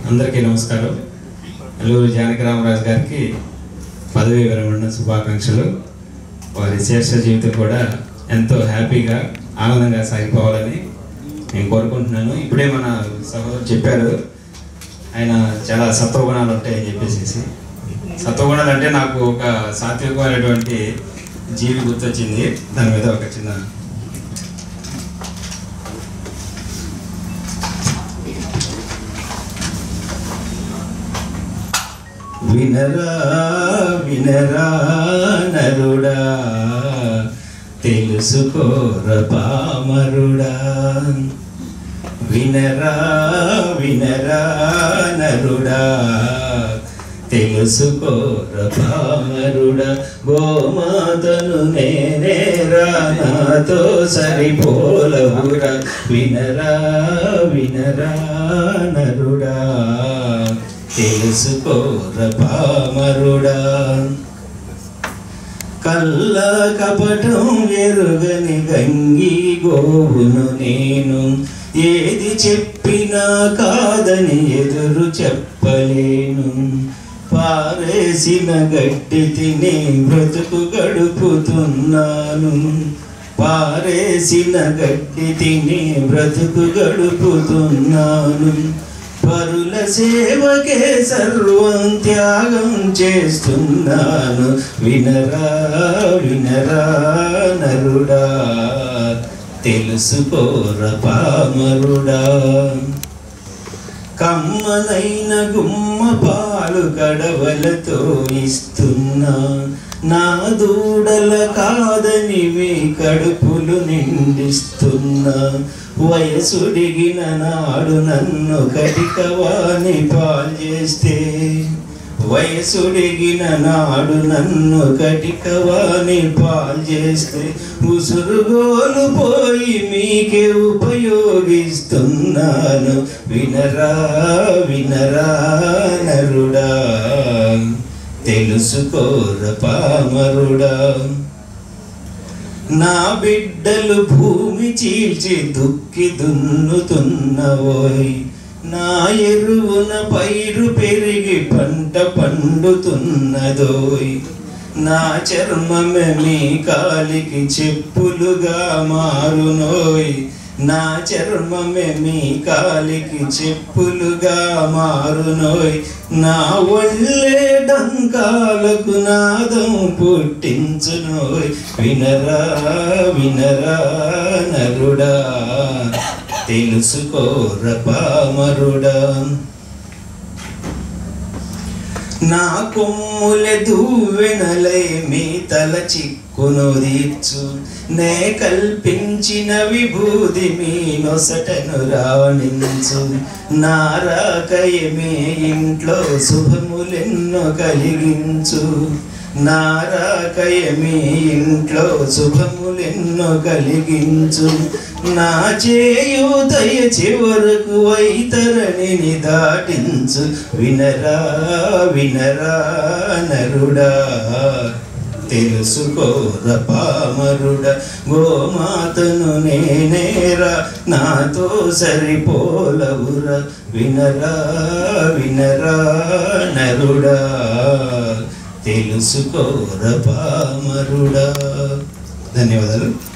అందరికీ నమస్కారం అల్లూరు జానకి రామరాజు గారికి పదవి విరమణ శుభాకాంక్షలు వారి శేష జీవితం కూడా ఎంతో హ్యాపీగా ఆనందంగా సాగిపోవాలని నేను కోరుకుంటున్నాను ఇప్పుడే మన సహోదరు చెప్పారు ఆయన చాలా సత్వగుణాలు ఉంటాయని చెప్పేసి సత్వగుణాలు అంటే నాకు ఒక సాత్వికమైనటువంటి జీవి గుర్తొచ్చింది దాని మీద ఒక చిన్న వినరా వినరా నరుడా తెలుసుకోర పామరుడా వినరా వినరా నరుడా తెలుసుకోర పామరుడా గోమాతను నేనేరా నాతో సరిపోలవురా వినరా వినరా నరుడా తెలుసుకోర పామరుడా కల్ల కపటం ఎరుగని గంగి గోవును నేను ఏది చెప్పినా కాదని ఎదురు చెప్పలేను పారేసిన గడ్డి తిని బ్రతుకు గడుపుతున్నాను పారేసిన గడ్డి తిని బ్రతుకు గడుపుతున్నాను పరుల సేవకే సర్వం త్యాగం చేస్తున్నాను వినరా వినరా నరుడా తెలుసుకోర పామరుడా కమ్మనైన గుమ్మ పాలు గడవలతో ఇస్తున్నా నా దూడల కాదని మీ కడుపులు నిండిస్తున్నా వయసుడిగిన నాడు నన్ను కటికవాని పాల్చేస్తే వయసుడిగిన నాడు నన్ను కటికవాని పాల్చేస్తే ఉసురుగోలు పోయి మీకే ఉపయోగిస్తున్నాను వినరా వినరా నరుడా తెలుసుకోర పామరుడా నా బిడ్డలు భూమి చీల్చి దుక్కి దున్నుతున్నవోయ్ నా ఎరువున పైరు పెరిగి పంట పండుతున్నదోయ్ నా చర్మమే మీ కాలికి చెప్పులుగా మారునోయ్ నా చర్మమే మీ కాలికి చెప్పులుగా మారునోయ్ నా ఒళ్ళే డంకాలకు నాదం పుట్టించునోయ్ వినరా వినరా నరుడా తెలుసుకోర పామరుడా నా కొమ్ముల దువ్వెనలై మీ తల చిక్కును తీర్చు నే కల్పించిన విభూది మీ నొసటను రాణించు నా రాకయ మీ ఇంట్లో శుభములెన్నో కలిగించు నా రాకయ మీ ఇంట్లో శుభములెన్నో కలిగించు నా చేయుదయ చివరకు వైతరణిని దాటించు వినరా వినరా నరుడా తెలుసుకోర పామరుడ గోమాతను నేనేరా నాతో సరిపోలవురా వినరా వినరా నరుడా తెలుసుకోర పామరుడా ధన్యవాదాలు